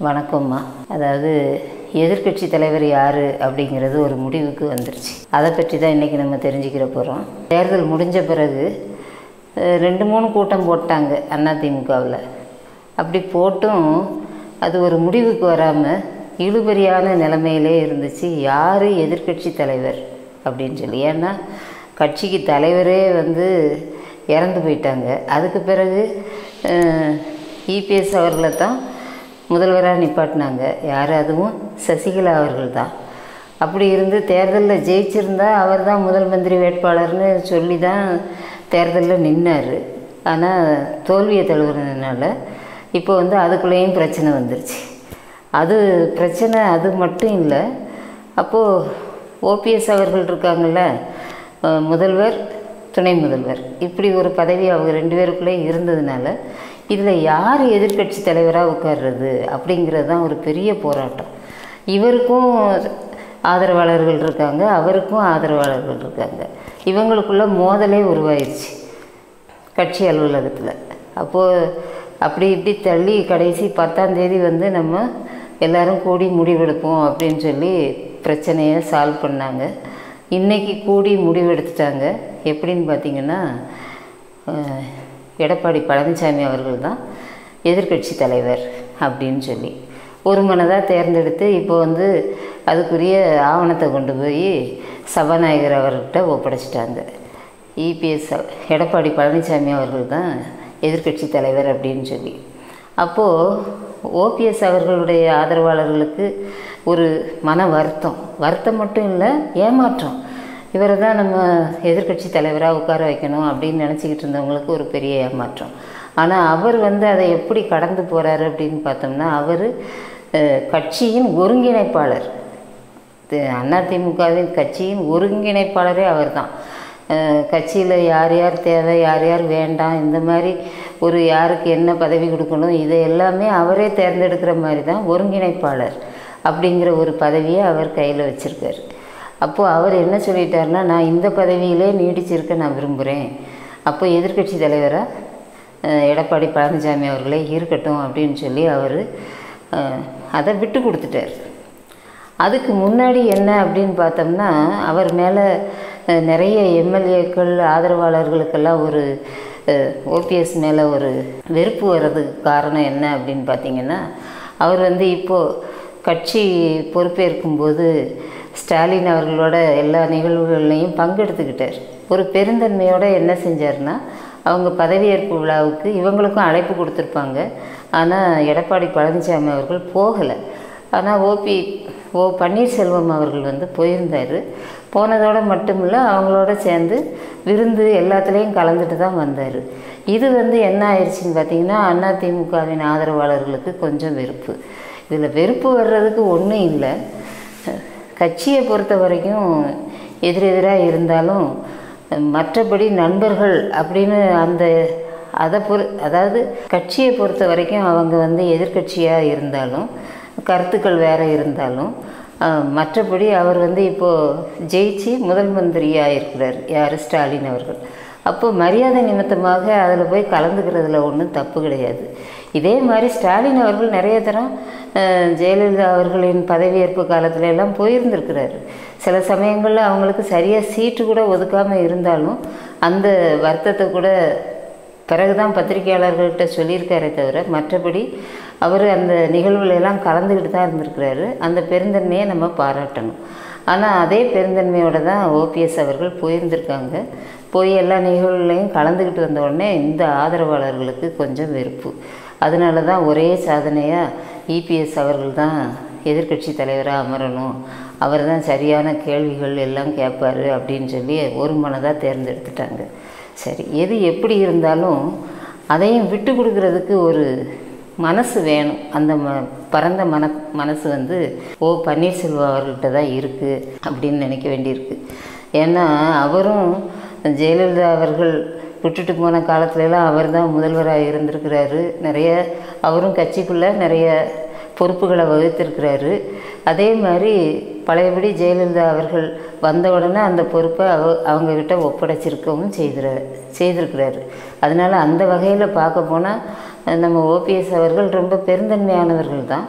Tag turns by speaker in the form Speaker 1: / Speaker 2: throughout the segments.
Speaker 1: வணக்கம்மா அதாவது எதிர்க்கட்சி தலைவர் யார் அப்படிங்கிறது ஒரு முடிவுக்கு வந்துருச்சு அதை பற்றி தான் இன்றைக்கி நம்ம தெரிஞ்சுக்கிற போகிறோம் தேர்தல் முடிஞ்ச பிறகு அஹ், ரெண்டு மூணு கூட்டம் போட்டாங்க அதிமுகவில் அப்படி போட்டும் அது ஒரு முடிவுக்கு வராமல் இழுபறியான நிலைமையிலே இருந்துச்சு யார் எதிர்க்கட்சி தலைவர் அப்படின்னு சொல்லி ஏன்னா கட்சிக்கு தலைவரே வந்து இறந்து போயிட்டாங்க அதுக்கு பிறகு இபிஎஸ் அவர்களை தான் முதல்வராக நிப்பாட்டினாங்க யார் அதுவும் சசிகலா அவர்கள் தான் அப்படி இருந்து தேர்தலில் ஜெயிச்சிருந்தா அவர் தான் முதல் மந்திரி வேட்பாளர்னு சொல்லி தான் தேர்தலில் நின்னார் ஆனால் தோல்வியை தழுவுறதுனால இப்போ வந்து அதுக்குள்ளேயும் பிரச்சனை வந்துருச்சு அது பிரச்சனை அது மட்டும் இல்லை அப்போது ஓபிஎஸ் அவர்கள் இருக்காங்கள்ல அஹ் முதல்வர் துணை முதல்வர் இப்படி ஒரு பதவி அவங்க ரெண்டு பேருக்குள்ளே இருந்ததுனால இதில் யார் எதிர்க்கட்சி தலைவராக உட்கார்றது அப்படிங்கிறது தான் ஒரு பெரிய போராட்டம் இவருக்கும் ஆதரவாளர்கள் இருக்காங்க அவருக்கும் ஆதரவாளர்கள் இருக்காங்க இவங்களுக்குள்ள மோதலே உருவாயிருச்சு கட்சி அலுவலகத்தில் அப்போது அப்படி இப்படி தள்ளி கடைசி பத்தாம் தேதி வந்து நம்ம எல்லாரும் கூடி முடிவெடுப்போம் அப்படின்னு சொல்லி பிரச்சனையை சால்வ் பண்ணாங்க இன்றைக்கி கூடி முடிவெடுத்துட்டாங்க எப்படின்னு பார்த்தீங்கன்னா அஹ், எடப்பாடி பழனிசாமி அவர்கள் தான் எதிர்க்கட்சி தலைவர் அப்படின்னு சொல்லி ஒரு மனதாக தேர்ந்தெடுத்து இப்போ வந்து அதுக்குரிய ஆவணத்தை கொண்டு போய் சபாநாயகர் அவர்கிட்ட ஒப்படைச்சிட்டாங்க இபிஎஸ் எடப்பாடி பழனிசாமி அவர்கள் தான் எதிர்க்கட்சி தலைவர் அப்படின்னு சொல்லி அப்போது ஓபிஎஸ் அவர்களுடைய ஆதரவாளர்களுக்கு ஒரு மன வருத்தம் வருத்தம் மட்டும் இல்லை ஏமாற்றம் இவரை தான் நம்ம எதிர்க்கட்சி தலைவராக உட்கார வைக்கணும் அப்படின்னு நினச்சிக்கிட்டு இருந்தவங்களுக்கு ஒரு பெரிய ஏமாற்றம் ஆனால் அவர் வந்து அதை எப்படி கடந்து போகிறாரு அப்படின்னு பார்த்தோம்னா அவர் கட்சியின் ஒருங்கிணைப்பாளர் அதிமுகவின் கட்சியின் ஒருங்கிணைப்பாளரே அவர்தான் கட்சியில் யார் யார் தேவை யார் யார் வேண்டாம் இந்த மாதிரி ஒரு யாருக்கு என்ன பதவி கொடுக்கணும் இதை எல்லாமே அவரே தேர்ந்தெடுக்கிற மாதிரி தான் ஒருங்கிணைப்பாளர் அப்படிங்கிற ஒரு பதவியை அவர் கையில் வச்சுருக்காரு அப்போது அவர் என்ன சொல்லிட்டாருன்னா நான் இந்த பதவியிலே நீடிச்சிருக்க நான் விரும்புகிறேன் அப்போ எதிர்க்கட்சி தலைவராக அஹ் எடப்பாடி பழனிசாமி அவர்களே இருக்கட்டும் அப்படின்னு சொல்லி அவர் அதை விட்டு கொடுத்துட்டார் அதுக்கு முன்னாடி என்ன அப்படின்னு பார்த்தோம்னா அவர் மேலே அஹ், நிறைய எம்எல்ஏக்கள் ஆதரவாளர்களுக்கெல்லாம் ஒரு ஓபிஎஸ் மேலே ஒரு வெறுப்பு வர்றதுக்கு காரணம் என்ன அப்படின்னு பார்த்தீங்கன்னா அவர் வந்து இப்போது கட்சி பொறுப்பேற்கும்போது ஸ்டாலின் அவர்களோட எல்லா நிகழ்வுகள்லையும் பங்கெடுத்துக்கிட்டார் ஒரு பெருந்தன்மையோடு என்ன செஞ்சார்னா அவங்க பதவியேற்பு விழாவுக்கு இவங்களுக்கும் அழைப்பு கொடுத்துருப்பாங்க ஆனால் எடப்பாடி பழனிசாமி அவர்கள் போகலை ஆனால் ஓபி ஓ பன்னீர்செல்வம் அவர்கள் வந்து போயிருந்தார் போனதோடு மட்டும் இல்லை அவங்களோட சேர்ந்து விருந்து எல்லாத்துலேயும் கலந்துட்டு தான் வந்தார் இது வந்து என்ன ஆயிடுச்சுன்னு பார்த்தீங்கன்னா அதிமுகவின் ஆதரவாளர்களுக்கு கொஞ்சம் வெறுப்பு இதில் வெறுப்பு வர்றதுக்கு ஒன்றும் இல்லை கட்சியை பொறுத்த வரைக்கும் எதிரெதிராக இருந்தாலும் மற்றபடி நண்பர்கள் அப்படின்னு அந்த அதை பொறு அதாவது கட்சியை பொறுத்த வரைக்கும் அவங்க வந்து எதிர்க்கட்சியாக இருந்தாலும் கருத்துக்கள் வேறு இருந்தாலும் அஹ், மற்றபடி அவர் வந்து இப்போது ஜெயிச்சு முதல் மந்திரியாக இருக்கிறார் யார் ஸ்டாலின் அவர்கள் அப்போ மரியாதை நிமித்தமாக அதில் போய் கலந்துக்கிறதுல ஒன்றும் தப்பு கிடையாது இதே மாதிரி ஸ்டாலின் அவர்கள் நிறைய தரம் அஹ், ஜெயலலிதா அவர்களின் பதவியேற்பு காலத்துல எல்லாம் போயிருந்திருக்கிறாரு சில சமயங்களில் அவங்களுக்கு சரியாக சீட்டு கூட ஒதுக்காமல் இருந்தாலும் அந்த வருத்தத்தை கூட பிறகுதான் பத்திரிகையாளர்கள்ட்ட சொல்லியிருக்காரே தவிர மற்றபடி அவர் அந்த நிகழ்வுல எல்லாம் கலந்துக்கிட்டு தான் இருந்திருக்கிறாரு அந்த பெருந்தன்மையை நம்ம பாராட்டணும் ஆனால் அதே பெருந்தன்மையோட தான் ஓபிஎஸ் அவர்கள் போயிருந்திருக்காங்க போய் எல்லா நிகழ்வுலையும் கலந்துக்கிட்டு வந்த உடனே இந்த ஆதரவாளர்களுக்கு கொஞ்சம் வெறுப்பு அதனால தான் ஒரே சாதனையாக இபிஎஸ் அவர்கள் தான் எதிர்க்கட்சி தலைவராக அமரணும் அவர் தான் சரியான கேள்விகள் எல்லாம் கேட்பார் அப்படின்னு சொல்லி ஒரு மனதாக தேர்ந்தெடுத்துட்டாங்க சரி எது எப்படி இருந்தாலும் அதையும் விட்டு கொடுக்கறதுக்கு ஒரு மனசு வேணும் அந்த ம பரந்த மன மனசு வந்து ஓ பன்னீர்செல்வம் அவர்கிட்ட தான் இருக்குது அப்படின்னு நினைக்க வேண்டியிருக்கு ஏன்னா அவரும் ஜெயலலிதா அவர்கள் விட்டுட்டு போன காலத்துலலாம் அவர் தான் முதல்வராக இருந்திருக்கிறாரு நிறைய அவரும் கட்சிக்குள்ளே நிறைய பொறுப்புகளை வகித்திருக்கிறாரு அதே மாதிரி பழையபடி ஜெயலலிதா அவர்கள் வந்த உடனே அந்த பொறுப்பை அவ அவங்கக்கிட்ட ஒப்படைச்சிருக்கவும் செய்திர செய்திருக்கிறாரு அதனால் அந்த வகையில் பார்க்க போனால் நம்ம ஓபிஎஸ் அவர்கள் ரொம்ப பெருந்தன்மையானவர்கள் தான்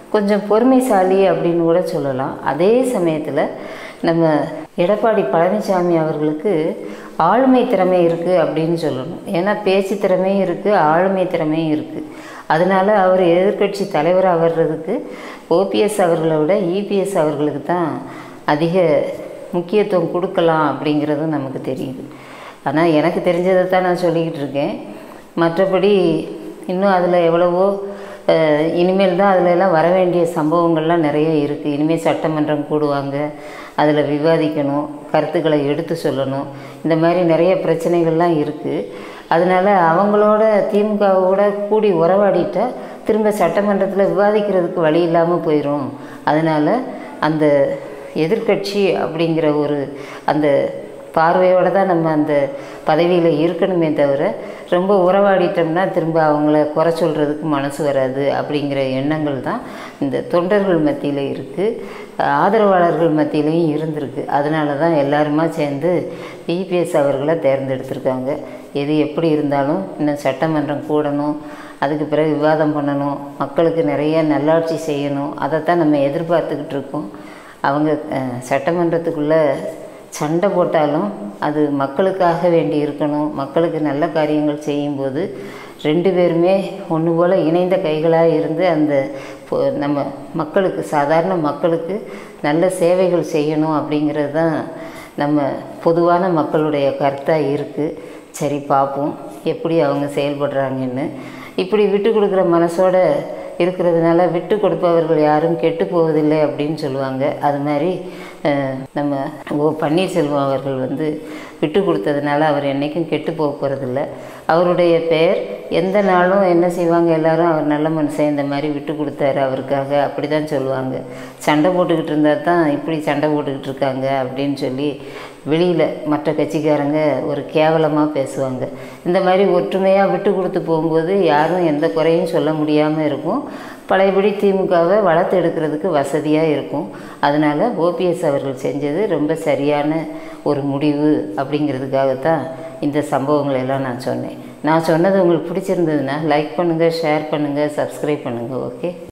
Speaker 1: கொஞ்சம் பொறுமைசாலி அப்படின்னு கூட சொல்லலாம் அதே சமயத்தில் நம்ம எடப்பாடி பழனிசாமி அவர்களுக்கு ஆளுமை திறமை இருக்குது அப்படின்னு சொல்லணும் ஏன்னா பேச்சு திறமையும் இருக்குது ஆளுமை திறமையும் இருக்குது அதனால அவர் எதிர்க்கட்சி தலைவராக வர்றதுக்கு ஓபிஎஸ் அவர்களை விட இபிஎஸ் அவர்களுக்கு தான் அதிக முக்கியத்துவம் கொடுக்கலாம் அப்படிங்கிறதும் நமக்கு தெரியுது ஆனால் எனக்கு தெரிஞ்சதை தான் நான் சொல்லிக்கிட்டு இருக்கேன் மற்றபடி இன்னும் அதில் எவ்வளவோ அஹ், இனிமேல் தான் அதில் எல்லாம் வர வேண்டிய சம்பவங்கள்லாம் நிறைய இருக்குது இனிமேல் சட்டமன்றம் கூடுவாங்க அதில் விவாதிக்கணும் கருத்துக்களை எடுத்து சொல்லணும் இந்த மாதிரி நிறைய பிரச்சனைகள்லாம் இருக்குது அதனால் அவங்களோட திமுகவோட கூடி உறவாடிட்டா திரும்ப சட்டமன்றத்தில் விவாதிக்கிறதுக்கு வழி இல்லாமல் போயிடும் அதனால் அந்த எதிர்க்கட்சி அப்படிங்கிற ஒரு அந்த பார்வையோடு தான் நம்ம அந்த பதவியில் இருக்கணுமே தவிர ரொம்ப உறவாடிட்டோம்னா திரும்ப அவங்கள குறை சொல்கிறதுக்கு மனசு வராது அப்படிங்கிற எண்ணங்கள் தான் இந்த தொண்டர்கள் மத்தியில் இருக்குது ஆதரவாளர்கள் மத்தியிலையும் இருந்திருக்கு அதனால தான் எல்லாருமா சேர்ந்து இபிஎஸ் அவர்களை தேர்ந்தெடுத்திருக்காங்க எது எப்படி இருந்தாலும் இன்னும் சட்டமன்றம் கூடணும் அதுக்கு பிறகு விவாதம் பண்ணணும் மக்களுக்கு நிறைய நல்லாட்சி செய்யணும் அதைத்தான் நம்ம எதிர்பார்த்துக்கிட்டு இருக்கோம் அவங்க அஹ், சட்டமன்றத்துக்குள்ளே சண்டை போட்டாலும் அது மக்களுக்காக வேண்டி இருக்கணும் மக்களுக்கு நல்ல காரியங்கள் செய்யும்போது ரெண்டு பேருமே ஒன்று போல் இணைந்த கைகளாக இருந்து அந்த பொ- நம்ம மக்களுக்கு சாதாரண மக்களுக்கு நல்ல சேவைகள் செய்யணும் இருக்கிறது தான் நம்ம பொதுவான மக்களுடைய கருத்தாக இருக்குது சரி பார்ப்போம் எப்படி அவங்க செயல்படுறாங்கன்னு இப்படி விட்டு கொடுக்குற மனசோட இருக்கிறதுனால விட்டு கொடுப்பவர்கள் யாரும் கெட்டு போவதில்லை அப்படின்னு சொல்லுவாங்க அது மாதிரி அஹ், நம்ம ஓ பன்னீர்செல்வம் அவர்கள் வந்து விட்டு கொடுத்ததுனால அவர் என்றைக்கும் கெட்டு போக போகிறதில்ல அவருடைய பெயர் எந்த நாளும் என்ன செய்வாங்க எல்லாரும் அவர் நல்ல மனுஷன் இந்த மாதிரி விட்டு கொடுத்தாரு அவருக்காக அப்படி தான் சொல்லுவாங்க சண்டை போட்டுக்கிட்டு இருந்தால் தான் இப்படி சண்டை போட்டுக்கிட்டு இருக்காங்க அப்படின்னு சொல்லி வெளியில் மற்ற கட்சிக்காரங்க ஒரு கேவலமாக பேசுவாங்க இந்த மாதிரி ஒற்றுமையாக விட்டு கொடுத்து போகும்போது யாரும் எந்த குறையும் சொல்ல முடியாமல் இருக்கும் பழையபடி திமுகவை வளர்த்து எடுக்கிறதுக்கு வசதியாக இருக்கும் அதனால் ஓபிஎஸ் அவர்கள் செஞ்சது ரொம்ப சரியான ஒரு முடிவு அப்படிங்கிறதுக்காகத்தான் இந்த சம்பவங்களை எல்லாம் நான் சொன்னேன் நான் சொன்னது உங்களுக்கு பிடிச்சிருந்ததுன்னா லைக் பண்ணுங்கள் ஷேர் பண்ணுங்கள் சப்ஸ்கிரைப் பண்ணுங்கள் ஓகே